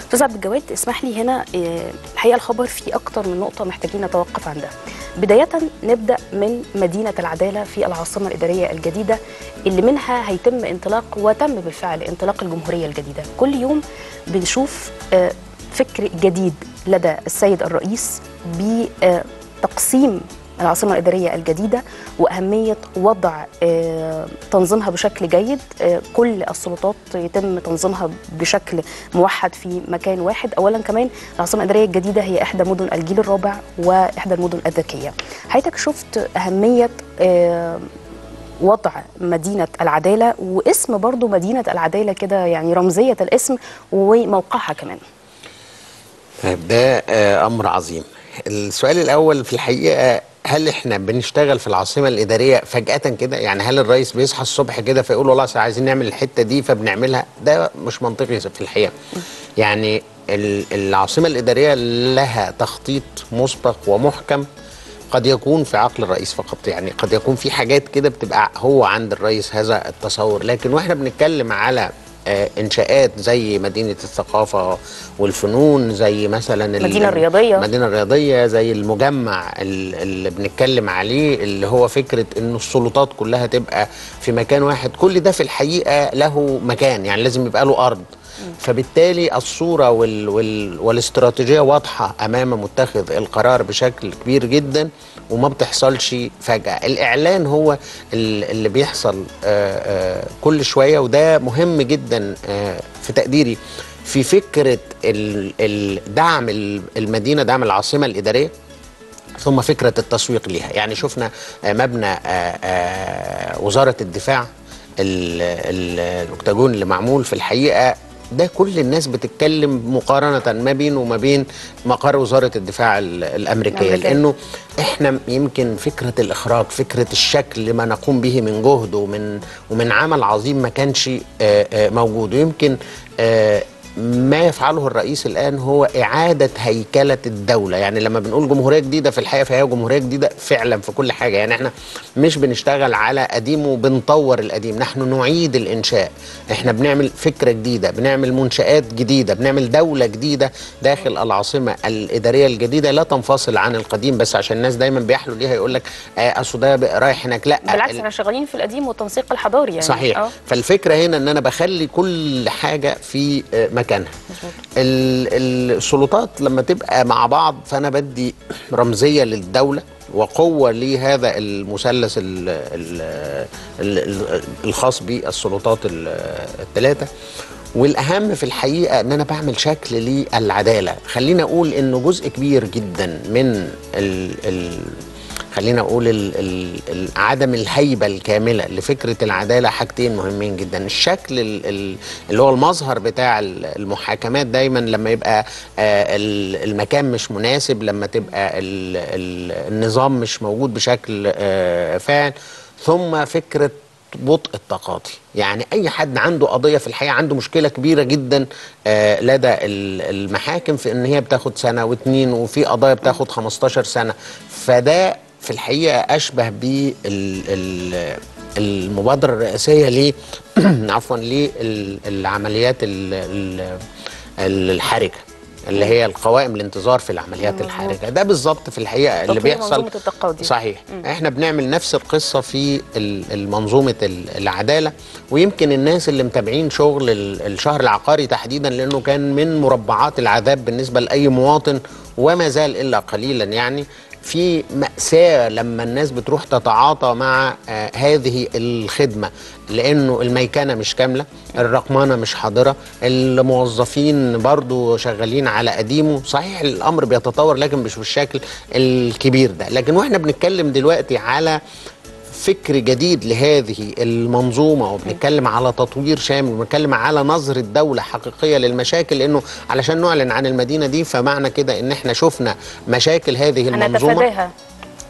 استاذ عبد الجواد اسمح لي هنا آه، الحقيقه الخبر فيه اكتر من نقطه محتاجين نتوقف عندها بدايه نبدا من مدينه العداله في العاصمه الاداريه الجديده اللي منها هيتم انطلاق وتم بالفعل انطلاق الجمهوريه الجديده كل يوم بنشوف آه، فكر جديد لدى السيد الرئيس بتقسيم العاصمة الإدارية الجديدة وأهمية وضع آه، تنظيمها بشكل جيد آه، كل السلطات يتم تنظيمها بشكل موحد في مكان واحد أولا كمان العاصمة الإدارية الجديدة هي إحدى مدن الجيل الرابع وإحدى المدن الذكية حياتك شفت أهمية آه، وضع مدينة العدالة واسم برضو مدينة العدالة كده يعني رمزية الاسم وموقعها كمان طيب ده آه، امر عظيم السؤال الاول في الحقيقه هل احنا بنشتغل في العاصمه الاداريه فجاه كده يعني هل الرئيس بيصحى الصبح كده فيقول والله أصل عايزين نعمل الحته دي فبنعملها ده مش منطقي في الحقيقه يعني ال- العاصمه الاداريه لها تخطيط مسبق ومحكم قد يكون في عقل الرئيس فقط يعني قد يكون في حاجات كده بتبقى هو عند الرئيس هذا التصور لكن واحنا بنتكلم على آه، انشاءات زي مدينه الثقافه والفنون زي مثلا ال- المدينة الرياضية. المدينه الرياضيه زي المجمع ال- اللي بنتكلم عليه اللي هو فكره ان السلطات كلها تبقى في مكان واحد كل ده في الحقيقه له مكان يعني لازم يبقى له ارض فبالتالي الصوره وال وال والاستراتيجيه واضحه امام متخذ القرار بشكل كبير جدا وما بتحصلش فجاه الاعلان هو ال- اللي بيحصل آه، آه، كل شويه وده مهم جدا آه، في تقديري في فكره ال- ال- دعم ال- المدينه دعم العاصمه الاداريه ثم فكره التسويق ليها يعني شفنا آه، مبنى آه، آه، وزاره الدفاع ال- ال- الاكتاجون اللي معمول في الحقيقه ده كل الناس بتتكلم مقارنه ما بينه وما بين مقر وزاره الدفاع ال- الامريكيه الأمريكية. لانه احنا يمكن فكره الاخراج فكره الشكل ما نقوم به من جهد ومن ومن عمل عظيم ما كانش آه، آه، موجود ويمكن آه، ما يفعله الرئيس الان هو اعاده هيكله الدوله يعني لما بنقول جمهوريه جديده في الحقيقه فهي جمهوريه جديده فعلا في كل حاجه يعني احنا مش بنشتغل على قديم وبنطور القديم نحن نعيد الانشاء احنا بنعمل فكره جديده بنعمل منشات جديده بنعمل دوله جديده داخل العاصمه الاداريه الجديده لا تنفصل عن القديم بس عشان الناس دايما بيحلوا ليها يقول لك آه، اصل ده بقى رايح هناك لا بالعكس ال- احنا شغالين في القديم والتنسيق الحضاري يعني صحيح آه. فالفكره هنا ان انا بخلي كل حاجه في آه، مكانها ال- السلطات لما تبقى مع بعض فانا بدي رمزيه للدوله وقوه لهذا المثلث ال- ال- ال- الخاص بالسلطات الثلاثه والاهم في الحقيقه ان انا بعمل شكل للعداله خلينا اقول انه جزء كبير جدا من ال ال خلينا اقول ال ال ال عدم الهيبه الكامله لفكره العداله حاجتين مهمين جدا الشكل ال ال اللي هو المظهر بتاع ال- المحاكمات دايما لما يبقى آه ال- المكان مش مناسب لما تبقى ال ال النظام مش موجود بشكل آه فاعل ثم فكره بطء التقاضي يعني اي حد عنده قضيه في الحقيقه عنده مشكله كبيره جدا آه لدى ال- المحاكم في ان هي بتاخد سنه واتنين وفي قضايا بتاخد 15 سنه فده في الحقيقه اشبه بالمبادره الرئاسيه ل عفوا للعمليات الحرجه اللي هي القوائم الانتظار في العمليات مظبوط. الحرجه ده بالظبط في الحقيقه اللي تطوير بيحصل منظومة التقاضي. صحيح احنا بنعمل نفس القصه في ال- المنظومه ال- العداله ويمكن الناس اللي متابعين شغل ال- الشهر العقاري تحديدا لانه كان من مربعات العذاب بالنسبه لاي مواطن وما زال الا قليلا يعني في مأساة لما الناس بتروح تتعاطى مع آه هذه الخدمة لأنه الميكنة مش كاملة الرقمنة مش حاضرة الموظفين برضو شغالين على قديمه صحيح الأمر بيتطور لكن مش بالشكل الكبير ده لكن وإحنا بنتكلم دلوقتي على فكر جديد لهذه المنظومه وبنتكلم على تطوير شامل وبنتكلم على نظره دوله حقيقيه للمشاكل لانه علشان نعلن عن المدينه دي فمعنى كده ان احنا شفنا مشاكل هذه المنظومه هنتفاداها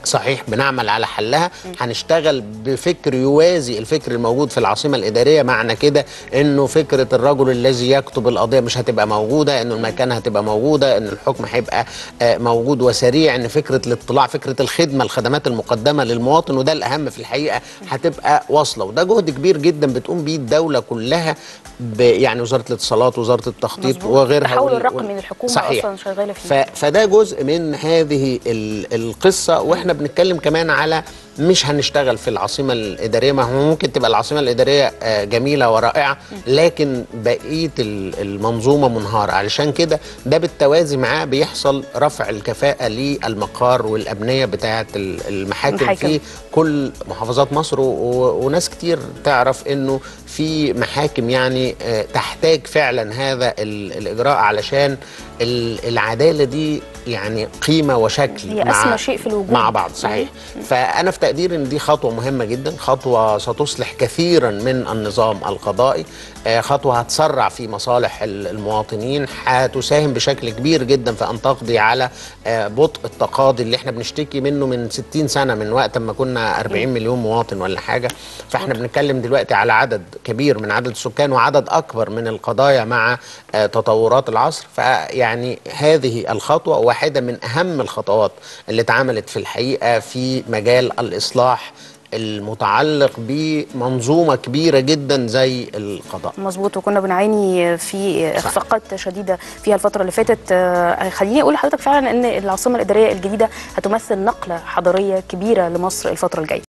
صحيح بنعمل على حلها هنشتغل بفكر يوازي الفكر الموجود في العاصمه الاداريه معنى كده انه فكره الرجل الذي يكتب القضيه مش هتبقى موجوده انه المكان هتبقى موجوده ان الحكم هيبقى آه، موجود وسريع ان فكره الاطلاع فكره الخدمه الخدمات المقدمه للمواطن وده الاهم في الحقيقه هتبقى واصله وده جهد كبير جدا بتقوم بيه الدوله كلها ب- يعني وزاره الاتصالات وزاره التخطيط مظبوط. وغيرها التحول وال- الرقمي وال- للحكومة صحيح. أصلاً شغالة فيه. ف فده جزء من هذه ال- القصه واحنا بنتكلم كمان على مش هنشتغل في العاصمه الاداريه ما هو ممكن تبقى العاصمه الاداريه آه، جميله ورائعه لكن بقيه ال- المنظومه منهاره علشان كده ده بالتوازي معاه بيحصل رفع الكفاءه للمقار والابنيه بتاعه ال- المحاكم المحاكم. في كل محافظات مصر و- و- وناس كتير تعرف انه في محاكم يعني آه، تحتاج فعلا هذا ال- الاجراء علشان ال- العداله دي يعني قيمه وشكل هي مع أسمى شيء في الوجود. مع بعض صحيح فانا في تقديري ان دي خطوه مهمه جدا خطوه ستصلح كثيرا من النظام القضائي آه، خطوه هتسرع في مصالح ال- المواطنين هتساهم بشكل كبير جدا في ان تقضي على آه، بطء التقاضي اللي احنا بنشتكي منه من 60 سنه من وقت ما كنا 40 مليون مواطن ولا حاجه فاحنا بنتكلم دلوقتي على عدد كبير من عدد السكان وعدد اكبر من القضايا مع آه، تطورات العصر فيعني هذه الخطوه واحده من اهم الخطوات اللي اتعملت في الحقيقه في مجال الاصلاح المتعلق بمنظومه كبيره جدا زي القضاء مظبوط وكنا بنعاني في اخفاقات شديده فيها الفتره اللي فاتت آه، خليني اقول لحضرتك فعلا ان العاصمه الاداريه الجديده هتمثل نقله حضاريه كبيره لمصر الفتره الجايه